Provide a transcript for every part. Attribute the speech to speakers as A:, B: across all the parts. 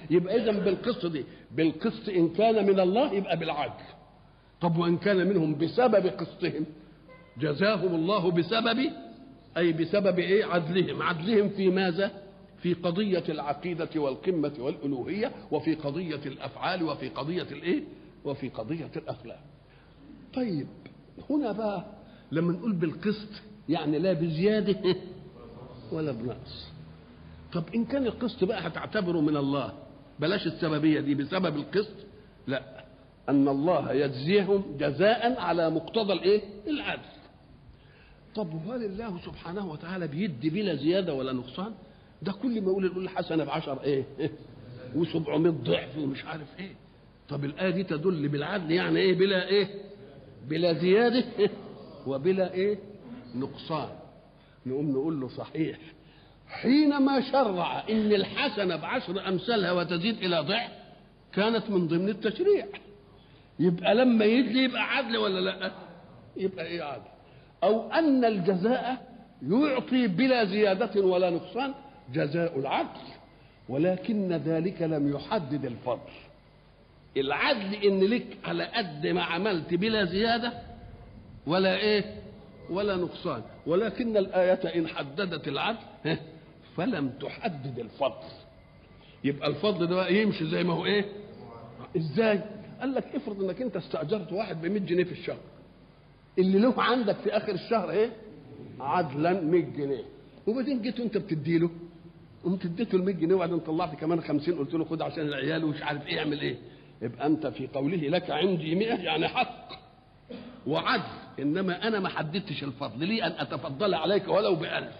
A: يبقى اذا بالقسط دي بالقسط ان كان من الله يبقى بالعدل طب وان كان منهم بسبب قسطهم جزاهم الله بسبب اي بسبب ايه عدلهم عدلهم في ماذا في قضية العقيدة والقمة والألوهية وفي قضية الأفعال وفي قضية الإيه؟ وفي قضية الأخلاق. طيب هنا بقى لما نقول بالقسط يعني لا بزيادة ولا بنقص. طب إن كان القسط بقى هتعتبره من الله بلاش السببية دي بسبب القسط لا أن الله يجزيهم جزاء على مقتضى الإيه؟ العدل. طب وهل الله سبحانه وتعالى بيدي بلا زيادة ولا نقصان؟ ده كل ما يقول يقول الحسنه بعشر ايه و700 ضعف ومش عارف ايه طب الايه دي تدل بالعدل يعني ايه بلا ايه بلا زياده وبلا ايه نقصان نقوم نقول له صحيح حينما شرع ان الحسنه بعشر امثالها وتزيد الى ضعف كانت من ضمن التشريع يبقى لما يدلي يبقى عدل ولا لا يبقى ايه عدل او ان الجزاء يعطي بلا زياده ولا نقصان جزاء العدل ولكن ذلك لم يحدد الفضل العدل ان لك على قد ما عملت بلا زياده ولا ايه ولا نقصان ولكن الآية إن حددت العدل فلم تحدد الفضل يبقى الفضل ده بقى يمشي زي ما هو ايه ازاي قال لك افرض انك انت استأجرت واحد ب 100 جنيه في الشهر اللي له عندك في اخر الشهر ايه عدلا 100 جنيه وبعدين جيت وانت بتديله قمت اديته ال 100 جنيه وبعدين طلعت كمان 50 قلت له خد عشان العيال ومش عارف ايه اعمل ايه يبقى انت في قوله لك عندي 100 يعني حق وعدل انما انا ما حددتش الفضل لي ان اتفضل عليك ولو بألف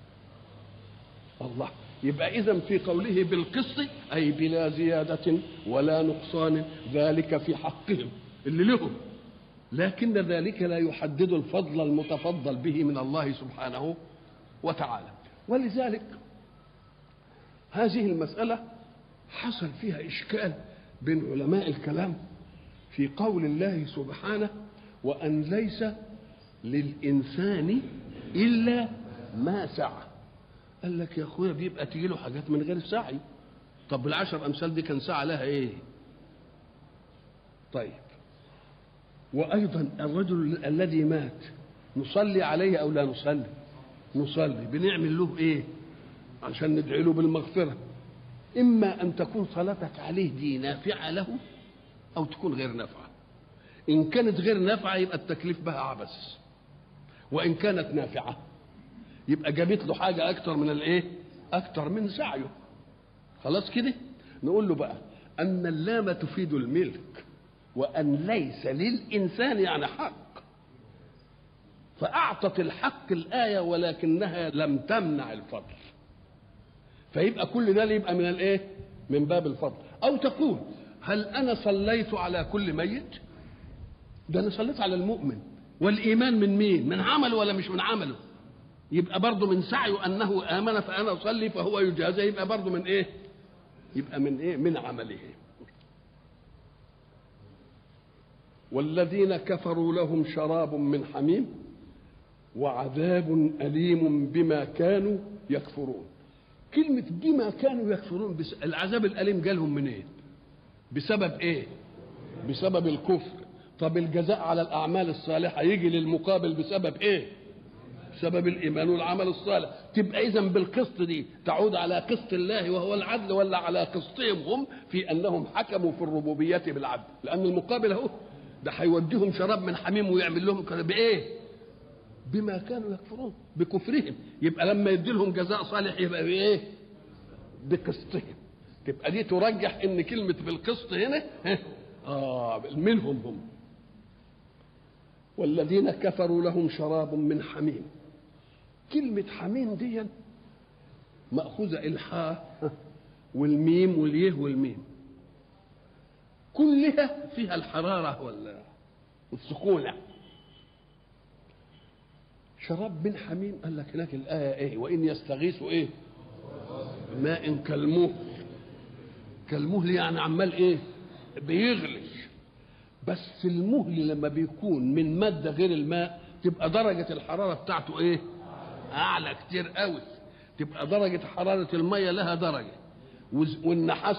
A: الله يبقى اذا في قوله بالقسط اي بلا زياده ولا نقصان ذلك في حقهم اللي لهم لكن ذلك لا يحدد الفضل المتفضل به من الله سبحانه وتعالى ولذلك هذه المسألة حصل فيها إشكال بين علماء الكلام في قول الله سبحانه وأن ليس للإنسان إلا ما سعى قال لك يا أخويا بيبقى تيجي له حاجات من غير سعي طب العشر أمثال دي كان سعى لها إيه طيب وأيضا الرجل الذي مات نصلي عليه أو لا نصلي نصلي بنعمل له إيه عشان ندعي له بالمغفرة إما أن تكون صلاتك عليه دي نافعة له أو تكون غير نافعة إن كانت غير نافعة يبقى التكليف بها عبث وإن كانت نافعة يبقى جابت له حاجة أكتر من الإيه؟ أكتر من سعيه خلاص كده نقول له بقى أن اللام تفيد الملك وأن ليس للإنسان يعني حق فأعطت الحق الآية ولكنها لم تمنع الفضل فيبقى كل ده يبقى من الايه من باب الفضل او تقول هل انا صليت على كل ميت ده انا صليت على المؤمن والايمان من مين من عمله ولا مش من عمله يبقى برضه من سعيه انه امن فانا اصلي فهو يجازى يبقى برضه من ايه يبقى من ايه من عمله والذين كفروا لهم شراب من حميم وعذاب اليم بما كانوا يكفرون كلمة بما كانوا يكفرون بس العذاب الأليم جالهم منين؟ إيه؟ بسبب إيه؟ بسبب الكفر طب الجزاء على الأعمال الصالحة يجي للمقابل بسبب إيه؟ بسبب الإيمان والعمل الصالح تبقى إذا بالقسط دي تعود على قسط الله وهو العدل ولا على قسطهم هم في أنهم حكموا في الربوبية بالعدل لأن المقابل أهو ده هيوديهم شراب من حميم ويعمل لهم بإيه؟ بما كانوا يكفرون بكفرهم يبقى لما يدي لهم جزاء صالح يبقى بايه بقسطهم تبقى دي ترجح ان كلمه بالقسط هنا اه منهم هم والذين كفروا لهم شراب من حميم كلمة حميم دي مأخوذة الحاء والميم واليه والميم كلها فيها الحرارة والسكونة شراب من حميم قال لك هناك الآية إيه وإن يستغيثوا إيه ماء كالمهل كالمهل يعني عمال إيه بيغلي بس المهل لما بيكون من مادة غير الماء تبقى درجة الحرارة بتاعته إيه أعلى كتير قوي تبقى درجة حرارة المية لها درجة والنحاس